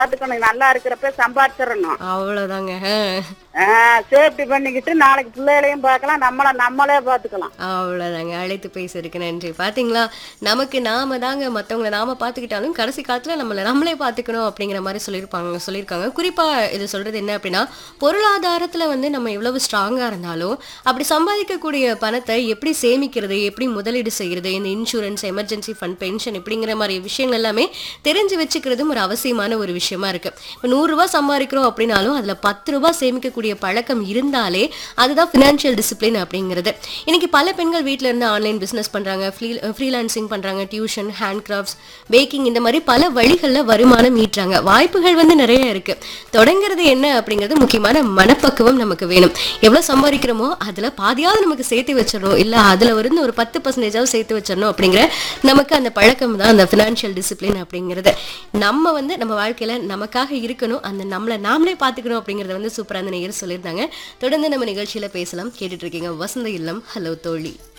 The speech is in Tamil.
பாத்துக்கணும் நல்லா இருக்கிறப்ப சம்பாதிச்சிடணும் அவ்வளவுதாங்க சேஃப்டி பண்ணிக்கிட்டு நாளைக்கு பிள்ளைகளையும் பார்க்கலாம் நம்மள நம்மளே பாத்துக்கலாம் அவ்வளவுதாங்க அழைத்து பேசுறதுக்கு நன்றி பாத்தீங்களா நமக்கு நாம தாங்க மத்தவங்கள நாம பாத்துக்கிட்டாலும் கடைசி காலத்துல நம்மள நம்மளே பாத்துக்கணும் அப்படிங்கிற மாதிரி சொல்லியிருப்பாங்க சொல்லியிருக்காங்க குறிப்பா இது சொல்றது என்ன அப்படின்னா பொருளாதாரத்துல வந்து நம்ம எவ்வளவு ஸ்ட்ராங்கா இருந்தாலும் அப்படி சம்பாதிக்கக்கூடிய பணத்தை எப்படி சேமிக்கிறது எப்படி முதலீடு செய்யறது இந்த இன்சூரன்ஸ் எமர்ஜென்சி ஃபண்ட் பென்ஷன் இப்படிங்கிற மாதிரி விஷயங்கள் எல்லாமே தெரிஞ்சு வச்சுக்கிறதும் ஒரு அவசியமான ஒரு விஷயமா இருக்கு இப்போ நூறு ரூபாய் சம்பாதிக்கிறோம் அப்படின்னாலும் அதுல பத்து ரூபாய் சேமிக்கக்கூடிய பழக்கம் இருந்தாலே அதுதான் ஃபினான்ஷியல் டிசிப்ளின் அப்படிங்கிறது இன்னைக்கு பல பெண்கள் வீட்ல இருந்து ஆன்லைன் பிசினஸ் பண்றாங்க ஃப்ரீலான்சிங் பண்றாங்க டியூஷன் ஹேண்ட் கிராஃப்ட்ஸ் பேக்கிங் இந்த மாதிரி பல வழிகளில் வருமானம் ஈட்டுறாங்க வாய்ப்புகள் வந்து நிறைய இருக்கு தொடங்குறது என்ன அப்படிங்கிறது முக்கியமான மனப்பக்குவம் நமக்கு வேணும் எவ்வளவு சம்பாதிக்கிறோமோ அதுல பாதியாவது நமக்கு சேர்த்து வச்சிடணும் இல்ல அதுல இருந்து ஒரு பத்து பர்சன்டேஜாவது சேர்த்து வச்சிடணும் அப்படிங்கிற நமக்கு அந்த பழக்கம் தான் அந்த ஃபினான்ஷியல் டிசிப்ளின் அப்படிங்கிறது நம்ம வந்து நம்ம வாழ்க்கையில நமக்காக இருக்கணும் அந்த நம்மளை நாமளே பார்த்துக்கணும் அப்படிங்கறத வந்து சூப்பரா அந்த நேயர் சொல்லியிருந்தாங்க தொடர்ந்து நம்ம நிகழ்ச்சியில பேசலாம் கேட்டுட்டு இருக்கீங்க வசந்த இல்லம் ஹலோ தோழி